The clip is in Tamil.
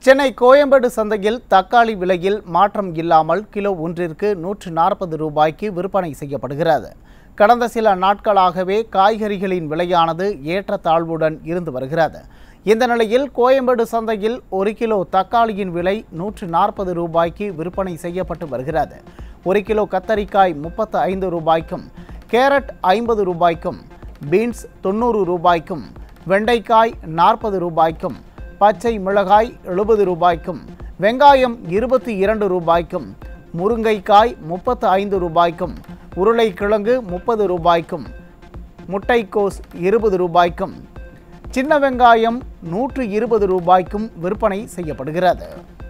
சென்னை கோயம்பேடு சந்தையில் தக்காளி விலையில் மாற்றம் இல்லாமல் கிலோ ஒன்றிற்கு நூற்று நாற்பது ரூபாய்க்கு விற்பனை செய்யப்படுகிறது கடந்த சில நாட்களாகவே காய்கறிகளின் விலையானது ஏற்றத்தாழ்வுடன் இருந்து வருகிறது இந்த நிலையில் கோயம்பேடு சந்தையில் ஒரு கிலோ தக்காளியின் விலை நூற்று நாற்பது ரூபாய்க்கு விற்பனை செய்யப்பட்டு வருகிறது ஒரு கிலோ கத்தரிக்காய் முப்பத்து ஐந்து ரூபாய்க்கும் கேரட் ஐம்பது ரூபாய்க்கும் பீன்ஸ் தொண்ணூறு ரூபாய்க்கும் வெண்டைக்காய் நாற்பது ரூபாய்க்கும் பச்சை மிளகாய் எழுபது ரூபாய்க்கும் வெங்காயம் இருபத்தி இரண்டு ரூபாய்க்கும் முருங்கைக்காய் முப்பத்து ஐந்து ரூபாய்க்கும் உருளைக்கிழங்கு முப்பது ரூபாய்க்கும் முட்டைக்கோஸ் இருபது ரூபாய்க்கும் சின்ன வெங்காயம் நூற்று இருபது ரூபாய்க்கும் விற்பனை செய்யப்படுகிறது